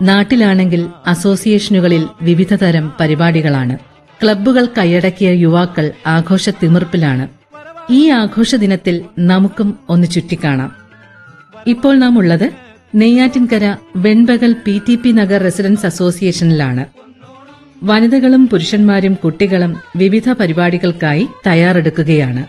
നാട്ടിലാണെങ്കിൽ അസോസിയേഷനുകളിൽ വിവിധ തരം പരിപാടികളാണ് ക്ലബ്ബുകൾ കൈയടക്കിയ യുവാക്കൾ ആഘോഷ തിമിർപ്പിലാണ് ഈ ആഘോഷ ദിനത്തിൽ നമുക്കും ഒന്ന് ചുറ്റിക്കാണാം ഇപ്പോൾ നാം ഉള്ളത് Neyyattinkara Venpakal P T P Nagar residents അസോസിയേഷനിലാണ് വനിതകളും പുരുഷന്മാരും കുട്ടികളും വിവിധ പരിപാടികൾക്കായി തയ്യാറെടുക്കുകയാണ്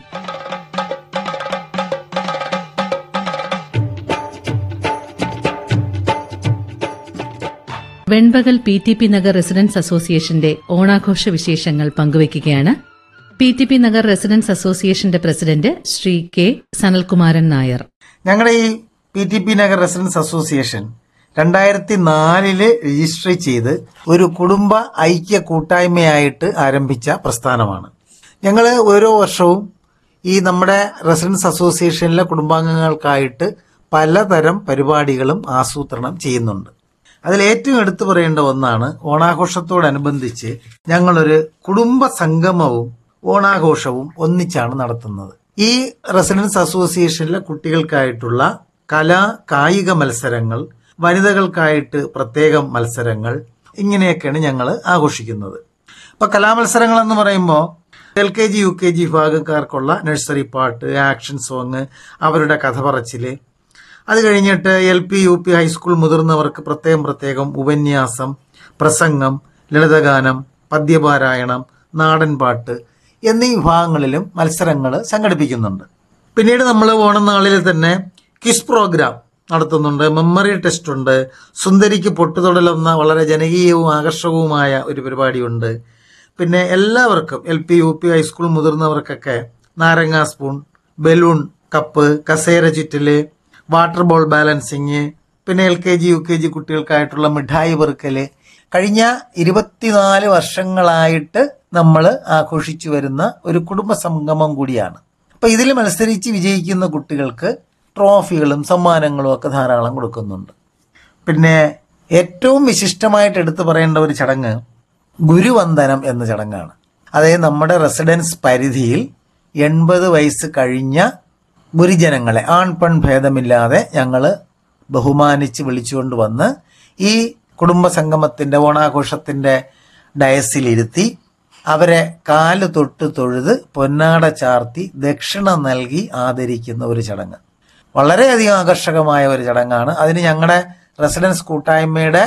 Venpakal P T P Nagar residents അസോസിയേഷന്റെ ഓണാഘോഷ വിശേഷങ്ങൾ പങ്കുവയ്ക്കുകയാണ് P T P Nagar residents അസോസിയേഷന്റെ പ്രസിഡന്റ് ശ്രീ കെ സനൽകുമാരൻ നായർ ഞങ്ങളുടെ ഈ P T P Nagar residents association രണ്ടായിരത്തി നാലില് രജിസ്റ്റർ ചെയ്ത് ഒരു കുടുംബ ഐക്യ കൂട്ടായ്മയായിട്ട് ആരംഭിച്ച പ്രസ്ഥാനമാണ് ഞങ്ങൾ ഓരോ വർഷവും ഈ നമ്മുടെ റെസിഡൻസ് അസോസിയേഷനിലെ കുടുംബാംഗങ്ങൾക്കായിട്ട് പലതരം പരിപാടികളും ആസൂത്രണം ചെയ്യുന്നുണ്ട് അതിൽ ഏറ്റവും എടുത്തു പറയേണ്ട ഒന്നാണ് ഓണാഘോഷത്തോടനുബന്ധിച്ച് ഞങ്ങളൊരു കുടുംബ സംഗമവും ഓണാഘോഷവും ഒന്നിച്ചാണ് നടത്തുന്നത് ഈ റെസിഡൻസ് അസോസിയേഷനിലെ കുട്ടികൾക്കായിട്ടുള്ള കലാ കായിക മത്സരങ്ങൾ വനിതകൾക്കായിട്ട് പ്രത്യേകം മത്സരങ്ങൾ ഇങ്ങനെയൊക്കെയാണ് ഞങ്ങൾ ആഘോഷിക്കുന്നത് ഇപ്പൊ കലാമത്സരങ്ങൾ എന്ന് പറയുമ്പോൾ L K G U K G വിഭാഗക്കാർക്കുള്ള നഴ്സറി പാട്ട് ആക്ഷൻ സോങ് അവരുടെ കഥ പറച്ചില് അത് കഴിഞ്ഞിട്ട് L P U P high school മുതിർന്നവർക്ക് പ്രത്യേകം പ്രത്യേകം ഉപന്യാസം പ്രസംഗം ലളിതഗാനം പദ്യപാരായണം നാടൻ പാട്ട് എന്നീ വിഭാഗങ്ങളിലും മത്സരങ്ങൾ സംഘടിപ്പിക്കുന്നുണ്ട് പിന്നീട് നമ്മൾ ഓണനാളിൽ തന്നെ ക്വിസ് പ്രോഗ്രാം നടത്തുന്നുണ്ട് മെമ്മറി ടെസ്റ്റ് ഉണ്ട് സുന്ദരിക്ക് പൊട്ടുതൊടലെന്ന വളരെ ജനകീയവും ആകർഷകവുമായ ഒരു പരിപാടിയുണ്ട് പിന്നെ എല്ലാവർക്കും L P U P high school മുതിർന്നവർക്കൊക്കെ നാരങ്ങ സ്പൂൺ ബലൂൺ കപ്പ് കസേര ചുറ്റല് വാട്ടർ ബോൾ ബാലൻസിങ് പിന്നെ L K G U K G കുട്ടികൾക്കായിട്ടുള്ള മിഠായി പെറുക്കല് കഴിഞ്ഞ ഇരുപത്തിനാല് വർഷങ്ങളായിട്ട് നമ്മൾ ആഘോഷിച്ചു വരുന്ന ഒരു കുടുംബ സംഗമം കൂടിയാണ് അപ്പൊ ഇതിൽ മത്സരിച്ച് വിജയിക്കുന്ന കുട്ടികൾക്ക് ട്രോഫികളും സമ്മാനങ്ങളും ഒക്കെ ധാരാളം കൊടുക്കുന്നുണ്ട് പിന്നെ ഏറ്റവും വിശിഷ്ടമായിട്ട് എടുത്തു പറയേണ്ട ഒരു ചടങ്ങ് ഗുരുവന്ദനം എന്ന ചടങ്ങാണ് അതായത് നമ്മുടെ റെസിഡൻസ് പരിധിയിൽ എൺപത് വയസ്സ് കഴിഞ്ഞ ഗുരുജനങ്ങളെ ആൺ പെൺ ഭേദമില്ലാതെ ഞങ്ങൾ ബഹുമാനിച്ച് വിളിച്ചുകൊണ്ട് വന്ന് ഈ കുടുംബ സംഗമത്തിന്റെ ഓണാഘോഷത്തിന്റെ ഡയസിലിരുത്തി അവരെ കാല് തൊട്ട് തൊഴുത് പൊന്നാട ചാർത്തി ദക്ഷിണ നൽകി ആദരിക്കുന്ന ഒരു ചടങ്ങ് വളരെയധികം ആകർഷകമായ ഒരു ചടങ്ങാണ് അതിന് ഞങ്ങളുടെ റെസിഡൻസ് കൂട്ടായ്മയുടെ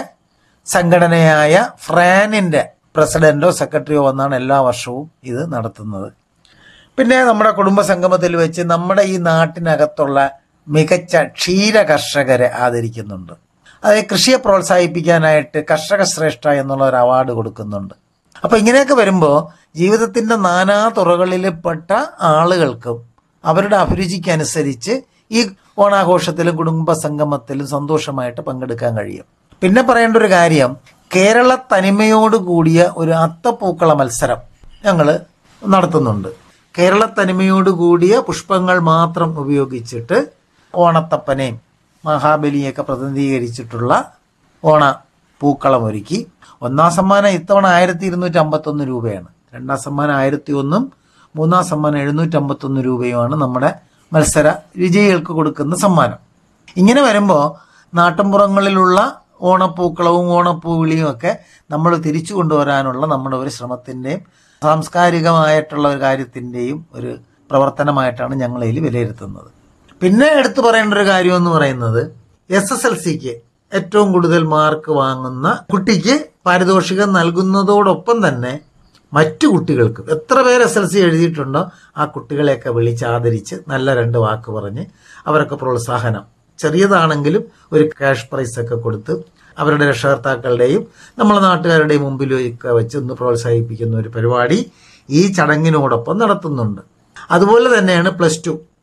സംഘടനയായ ഫ്രാനിന്റെ പ്രസിഡന്റോ സെക്രട്ടറിയോ വന്നാണ് എല്ലാ വർഷവും ഇത് നടത്തുന്നത് പിന്നെ നമ്മുടെ കുടുംബ സംഗമത്തിൽ വെച്ച് നമ്മുടെ ഈ നാട്ടിനകത്തുള്ള മികച്ച ക്ഷീര കർഷകരെ ആദരിക്കുന്നുണ്ട് അതായത് കൃഷിയെ പ്രോത്സാഹിപ്പിക്കാനായിട്ട് കർഷക ശ്രേഷ്ഠ എന്നുള്ള ഒരു അവാർഡ് കൊടുക്കുന്നുണ്ട് അപ്പൊ ഇങ്ങനെയൊക്കെ വരുമ്പോൾ ജീവിതത്തിന്റെ നാനാ തുറകളിൽപ്പെട്ട ആളുകൾക്കും അവരുടെ അഭിരുചിക്കനുസരിച്ച് ഈ ഓണാഘോഷത്തിലും കുടുംബ സംഗമത്തിലും സന്തോഷമായിട്ട് പങ്കെടുക്കാൻ കഴിയും പിന്നെ പറയേണ്ട ഒരു കാര്യം കേരള തനിമയോട് കൂടിയ ഒരു അത്തപ്പൂക്കള മത്സരം ഞങ്ങൾ നടത്തുന്നുണ്ട് കേരള തനിമയോട് കൂടിയ പുഷ്പങ്ങൾ മാത്രം ഉപയോഗിച്ചിട്ട് ഓണത്തപ്പനെയും മഹാബലിയൊക്കെ പ്രതിനിധീകരിച്ചിട്ടുള്ള ഓണ പൂക്കളമൊരുക്കി ഒന്നാം സമ്മാനം ഇത്തവണ ആയിരത്തി ഇരുന്നൂറ്റി അമ്പത്തൊന്ന് രൂപയാണ് രണ്ടാം സമ്മാനം ആയിരത്തി ഒന്നും മൂന്നാം സമ്മാനം എഴുന്നൂറ്റി അമ്പത്തൊന്ന് രൂപയുമാണ് നമ്മുടെ മത്സര വിജയികൾക്ക് കൊടുക്കുന്ന സമ്മാനം ഇങ്ങനെ വരുമ്പോൾ നാട്ടിൻപുറങ്ങളിലുള്ള ഓണപ്പൂക്കളവും ഓണപ്പൂവിളിയും ഒക്കെ നമ്മൾ തിരിച്ചു കൊണ്ടുവരാനുള്ള നമ്മുടെ ഒരു ശ്രമത്തിൻ്റെയും സാംസ്കാരികമായിട്ടുള്ള ഒരു കാര്യത്തിൻ്റെയും ഒരു പ്രവർത്തനമായിട്ടാണ് ഞങ്ങൾ ഇതിൽ വിലയിരുത്തുന്നത് പിന്നെ എടുത്തു പറയേണ്ട ഒരു കാര്യം എന്ന് പറയുന്നത് എസ് എസ് എൽ സിക്ക് ഏറ്റവും കൂടുതൽ മാർക്ക് വാങ്ങുന്ന കുട്ടിക്ക് പാരിതോഷികം നൽകുന്നതോടൊപ്പം തന്നെ മറ്റു കുട്ടികൾക്കും എത്ര പേര് എസ് എൽ സി എഴുതിയിട്ടുണ്ടോ ആ കുട്ടികളെയൊക്കെ വിളിച്ചാദരിച്ച് നല്ല രണ്ട് വാക്ക് പറഞ്ഞ് അവർക്ക് പ്രോത്സാഹനം ചെറിയതാണെങ്കിലും ഒരു ക്യാഷ് പ്രൈസ് ഒക്കെ കൊടുത്ത് അവരുടെ രക്ഷകർത്താക്കളുടെയും നമ്മളെ നാട്ടുകാരുടെയും മുമ്പിലൊക്കെ വെച്ച് ഒന്ന് പ്രോത്സാഹിപ്പിക്കുന്ന ഒരു പരിപാടി ഈ ചടങ്ങിനോടൊപ്പം നടത്തുന്നുണ്ട് അതുപോലെ തന്നെയാണ് പ്ലസ് ടു